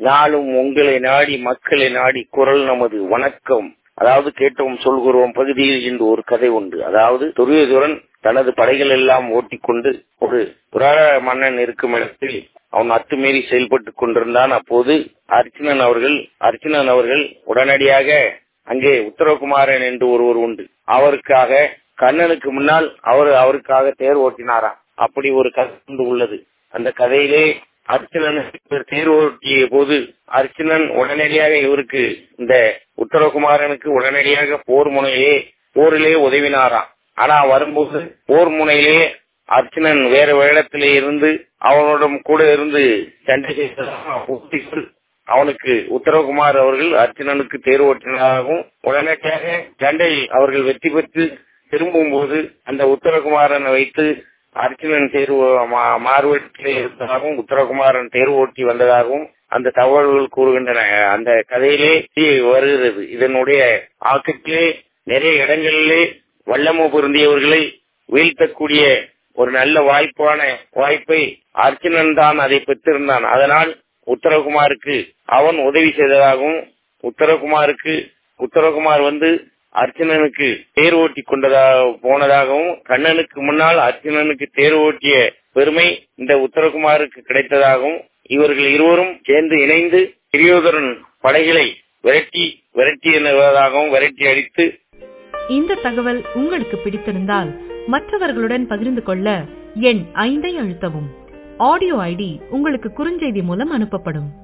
நாளும் உங்களை நாடி மக்களை நாடி குரல் நமது வணக்கம் அதாவது கேட்டோம் சொல்கிறோம் பகுதியில் இன்று ஒரு கதை உண்டு அதாவது துரியோதரன் தனது படைகள் எல்லாம் ஓட்டிக்கொண்டு ஒரு புராண மன்னன் இருக்கும் இடத்தில் அவன் அத்துமீறி செயல்பட்டுக் கொண்டிருந்தான் அப்போது அர்ச்சுனன் அவர்கள் அர்ச்சுனன் அவர்கள் உடனடியாக அங்கே உத்தரகுமாரன் என்று ஒருவர் உண்டு அவருக்காக கண்ணனுக்கு முன்னால் அவர் அவருக்காக தேர் ஓட்டினாராம் அப்படி ஒரு கதை உள்ளது அந்த கதையிலே அர்ச்சுனன் தேர் ஓட்டிய போது அர்ச்சுனன் உடனடியாக இவருக்கு இந்த உத்தரகுமாரனுக்கு உடனடியாக போர் முனையிலே போரிலே உதவினாராம் ஆனா வரும்போது போர் முனையிலே அர்ச்சுனன் வேற வேடத்திலே இருந்து அவனுடன் கூட இருந்து சண்டை செய்ததாக அவனுக்கு உத்தரகுமார் அவர்கள் அர்ச்சுனனுக்கு தேர் ஓட்டினதாகவும் உடனடியாக சண்டை அவர்கள் வெற்றி பெற்று திரும்பும் போது அந்த உத்தரகுமாரனை வைத்து அர்ச்சுனன் தேர்வு மார்வெட்டிலே இருந்ததாகவும் உத்தரகுமாரன் தேர்வு ஓட்டி வந்ததாகவும் அந்த தகவல்கள் கூறுகின்றன அந்த கதையிலே வருகிறது இதனுடைய ஆக்கத்திலே நிறைய இடங்களிலே வல்லம பொருந்தியவர்களை வீழ்த்தக்கூடிய ஒரு நல்ல வாய்ப்பான வாய்ப்பை அர்ச்சுனன் தான் அதை பெற்றிருந்தான் அதனால் உத்தரகுமாருக்கு அவன் உதவி செய்ததாகவும் உத்தரகுமாருக்கு உத்தரகுமார் வந்து அர்ச்சுனனுக்கு தேர் ஓட்டி கொண்டதாக போனதாகவும் கண்ணனுக்கு முன்னால் அர்ச்சுனனுக்கு தேர் ஓட்டிய பெருமை இந்த உத்தரகுமாருக்கு கிடைத்ததாகவும் இவர்கள் இருவரும் சேர்ந்து இணைந்து திரியோதரன் படைகளை விரட்டி விரட்டியதாகவும் விரட்டி அடித்து இந்த தகவல் உங்களுக்கு பிடித்திருந்தால் மற்றவர்களுடன் பகிர்ந்து கொள்ள எண் ஐந்தை அழுத்தவும் ஆடியோ ஐடி உங்களுக்கு குறுஞ்செய்தி மூலம் அனுப்பப்படும்